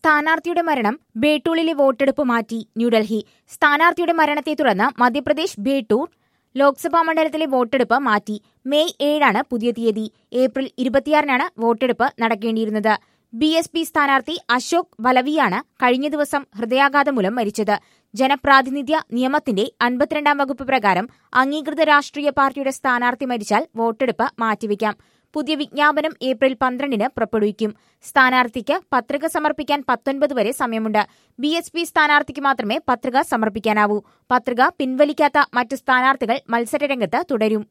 സ്ഥാനാർത്ഥിയുടെ മരണം ബേട്ടൂളിലെ വോട്ടെടുപ്പ് മാറ്റി ന്യൂഡൽഹി സ്ഥാനാർത്ഥിയുടെ മരണത്തെ തുടർന്ന് മധ്യപ്രദേശ് ബേട്ടൂർ ലോക്സഭാ മണ്ഡലത്തിലെ വോട്ടെടുപ്പ് മാറ്റി മെയ് ഏഴാണ് പുതിയ തീയതി ഏപ്രിൽ ഇരുപത്തിയാറിനാണ് വോട്ടെടുപ്പ് നടക്കേണ്ടിയിരുന്നത് ബി എസ് പി സ്ഥാനാർത്ഥി അശോക് ബലവിയാണ് കഴിഞ്ഞ ദിവസം ഹൃദയാഘാതം മൂലം മരിച്ചത് ജനപ്രാതിനിധ്യ നിയമത്തിന്റെ അൻപത്തിരണ്ടാം വകുപ്പ് പ്രകാരം അംഗീകൃത രാഷ്ട്രീയ പാർട്ടിയുടെ സ്ഥാനാർത്ഥി മരിച്ചാൽ വോട്ടെടുപ്പ് മാറ്റിവെക്കാം പുതിയ വിജ്ഞാപനം ഏപ്രിൽ പന്ത്രണ്ടിന് പുറപ്പെടുവിക്കും സ്ഥാനാർത്ഥിക്ക് പത്രിക സമർപ്പിക്കാൻ പത്തൊൻപത് വരെ സമയമുണ്ട് ബി എസ് പി സ്ഥാനാർത്ഥിക്ക് മാത്രമേ പത്രിക സമർപ്പിക്കാനാവൂ പത്രിക പിൻവലിക്കാത്ത മറ്റ് സ്ഥാനാർത്ഥികൾ മത്സരരംഗത്ത് തുടരും